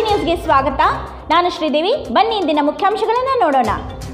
ನ್ಯೂಸ್ಗೆ ಸ್ವಾಗತ ನಾನು ಶ್ರೀದೇವಿ ಬನ್ನಿ ಇಂದಿನ ಮುಖ್ಯಾಂಶಗಳನ್ನು ನೋಡೋಣ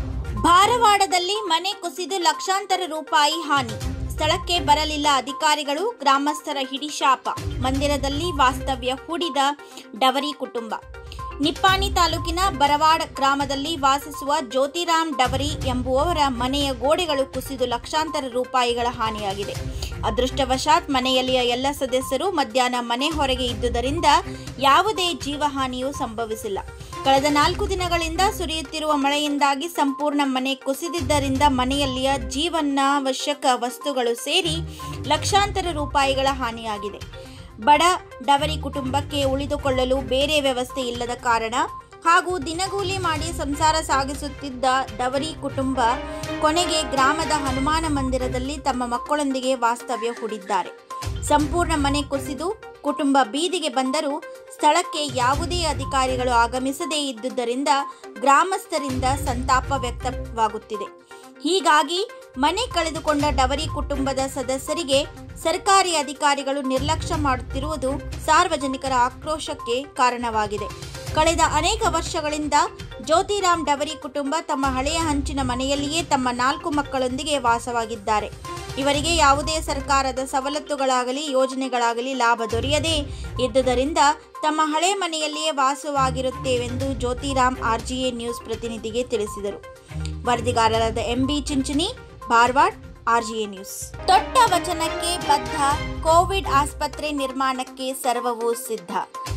ಧಾರವಾಡದಲ್ಲಿ ಮನೆ ಕುಸಿದು ಲಕ್ಷಾಂತರ ರೂಪಾಯಿ ಹಾನಿ ಸ್ಥಳಕ್ಕೆ ಬರಲಿಲ್ಲ ಅಧಿಕಾರಿಗಳು ಗ್ರಾಮಸ್ಥರ ಹಿಡಿಶಾಪ ಮಂದಿರದಲ್ಲಿ ವಾಸ್ತವ್ಯ ಹೂಡಿದ ಡವರಿ ಕುಟುಂಬ ನಿಪ್ಪಾಣಿ ತಾಲೂಕಿನ ಬರವಾಡ ಗ್ರಾಮದಲ್ಲಿ ವಾಸಿಸುವ ಜ್ಯೋತಿರಾಮ್ ಡವರಿ ಎಂಬುವವರ ಮನೆಯ ಗೋಡೆಗಳು ಕುಸಿದು ಲಕ್ಷಾಂತರ ರೂಪಾಯಿಗಳ ಹಾನಿಯಾಗಿದೆ ಅದೃಷ್ಟವಶಾತ್ ಮನೆಯಲ್ಲಿಯ ಎಲ್ಲ ಸದಸ್ಯರು ಮಧ್ಯಾಹ್ನ ಮನೆ ಹೊರಗೆ ಇದ್ದುದರಿಂದ ಯಾವುದೇ ಜೀವಹಾನಿಯೂ ಸಂಭವಿಸಿಲ್ಲ ಕಳೆದ ನಾಲ್ಕು ದಿನಗಳಿಂದ ಸುರಿಯುತ್ತಿರುವ ಮಳೆಯಿಂದಾಗಿ ಸಂಪೂರ್ಣ ಮನೆ ಕುಸಿದಿದ್ದರಿಂದ ಮನೆಯಲ್ಲಿಯ ಜೀವನಾವಶ್ಯಕ ವಸ್ತುಗಳು ಸೇರಿ ಲಕ್ಷಾಂತರ ರೂಪಾಯಿಗಳ ಹಾನಿಯಾಗಿದೆ ಬಡ ಡವರಿ ಕುಟುಂಬಕ್ಕೆ ಉಳಿದುಕೊಳ್ಳಲು ಬೇರೆ ವ್ಯವಸ್ಥೆ ಇಲ್ಲದ ಕಾರಣ ಹಾಗೂ ದಿನಗೂಲಿ ಮಾಡಿ ಸಂಸಾರ ಸಾಗಿಸುತ್ತಿದ್ದ ಡವರಿ ಕುಟುಂಬ ಕೊನೆಗೆ ಗ್ರಾಮದ ಹನುಮಾನ ಮಂದಿರದಲ್ಲಿ ತಮ್ಮ ಮಕ್ಕಳೊಂದಿಗೆ ವಾಸ್ತವ್ಯ ಹೂಡಿದ್ದಾರೆ ಸಂಪೂರ್ಣ ಮನೆ ಕುಸಿದು ಕುಟುಂಬ ಬೀದಿಗೆ ಬಂದರೂ ಸ್ಥಳಕ್ಕೆ ಯಾವುದೇ ಅಧಿಕಾರಿಗಳು ಆಗಮಿಸದೇ ಇದ್ದುದರಿಂದ ಗ್ರಾಮಸ್ಥರಿಂದ ಸಂತಾಪ ವ್ಯಕ್ತವಾಗುತ್ತಿದೆ ಹೀಗಾಗಿ ಮನೆ ಕಳೆದುಕೊಂಡ ಡವರಿ ಕುಟುಂಬದ ಸದಸ್ಯರಿಗೆ ಸರ್ಕಾರಿ ಅಧಿಕಾರಿಗಳು ನಿರ್ಲಕ್ಷ್ಯ ಮಾಡುತ್ತಿರುವುದು ಸಾರ್ವಜನಿಕರ ಆಕ್ರೋಶಕ್ಕೆ ಕಾರಣವಾಗಿದೆ ಕಳೆದ ಅನೇಕ ವರ್ಷಗಳಿಂದ ಜ್ಯೋತಿರಾಮ್ ಡವರಿ ಕುಟುಂಬ ತಮ್ಮ ಹಳೆಯ ಹಂಚಿನ ಮನೆಯಲ್ಲಿಯೇ ತಮ್ಮ ನಾಲ್ಕು ಮಕ್ಕಳೊಂದಿಗೆ ವಾಸವಾಗಿದ್ದಾರೆ ಇವರಿಗೆ ಯಾವುದೇ ಸರ್ಕಾರದ ಸವಲತ್ತುಗಳಾಗಲಿ ಯೋಜನೆಗಳಾಗಲಿ ಲಾಭ ದೊರೆಯದೇ ಇದ್ದುದರಿಂದ ತಮ್ಮ ಹಳೆ ಮನೆಯಲ್ಲಿಯೇ ವಾಸವಾಗಿರುತ್ತೇವೆಂದು ಜ್ಯೋತಿರಾಮ್ ಆರ್ಜಿಎ ನ್ಯೂಸ್ ಪ್ರತಿನಿಧಿಗೆ ತಿಳಿಸಿದರು ವರದಿಗಾರರಾದ MB Chinchani Dharwad RGA news ತೊಟ್ಟ ವಚನಕ್ಕೆ ಬದ್ಧ ಕೋವಿಡ್ ಆಸ್ಪತ್ರೆ ನಿರ್ಮಾಣಕ್ಕೆ ಸರ್ವವೂ ಸಿದ್ಧ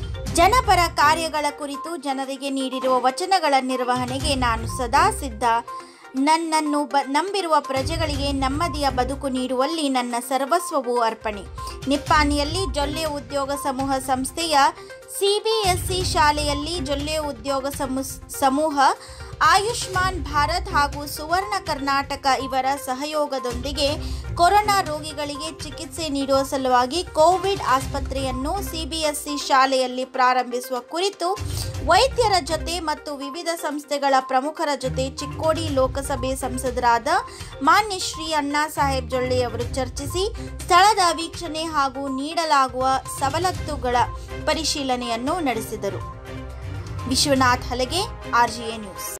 ಜನಪರ ಕಾರ್ಯಗಳ ಕುರಿತು ಜನರಿಗೆ ನೀಡಿರುವ ವಚನಗಳ ನಿರ್ವಹಣೆಗೆ ನಾನು ಸದಾ ಸಿದ್ಧ ನನ್ನನ್ನು ಬ ನಂಬಿರುವ ಪ್ರಜೆಗಳಿಗೆ ನೆಮ್ಮದಿಯ ಬದುಕು ನೀಡುವಲ್ಲಿ ನನ್ನ ಸರ್ವಸ್ವವು ಅರ್ಪಣೆ ನಿಪ್ಪಾಣಿಯಲ್ಲಿ ಜೊಲ್ಲೆ ಉದ್ಯೋಗ ಸಮೂಹ ಸಂಸ್ಥೆಯ ಸಿಬಿಎಸ್ಇ ಶಾಲೆಯಲ್ಲಿ ಜೊಲ್ಲೆ ಉದ್ಯೋಗ ಸಮು ಸಮೂಹ ಆಯುಷ್ಮಾನ್ ಭಾರತ್ ಹಾಗೂ ಸುವರ್ಣ ಕರ್ನಾಟಕ ಇವರ ಸಹಯೋಗದೊಂದಿಗೆ ಕೊರೋನಾ ರೋಗಿಗಳಿಗೆ ಚಿಕಿತ್ಸೆ ನೀಡುವ ಸಲುವಾಗಿ ಕೋವಿಡ್ ಆಸ್ಪತ್ರೆಯನ್ನು ಸಿಬಿಎಸ್ಇ ಶಾಲೆಯಲ್ಲಿ ಪ್ರಾರಂಭಿಸುವ ಕುರಿತು ವೈದ್ಯರ ಜೊತೆ ಮತ್ತು ವಿವಿಧ ಸಂಸ್ಥೆಗಳ ಪ್ರಮುಖರ ಜೊತೆ ಚಿಕ್ಕೋಡಿ ಲೋಕಸಭೆ ಸಂಸದರಾದ ಮಾನ್ಯ ಶ್ರೀ ಅಣ್ಣಾ ಸಾಹೇಬ್ ಜೊಳ್ಳೆ ಅವರು ಚರ್ಚಿಸಿ ಸ್ಥಳದ ವೀಕ್ಷಣೆ ಹಾಗೂ ನೀಡಲಾಗುವ ಸವಲತ್ತುಗಳ ಪರಿಶೀಲನೆಯನ್ನು ನಡೆಸಿದರು ವಿಶ್ವನಾಥ್ ಹಲಗೆ ಆರ್ಜಿಎ ನ್ಯೂಸ್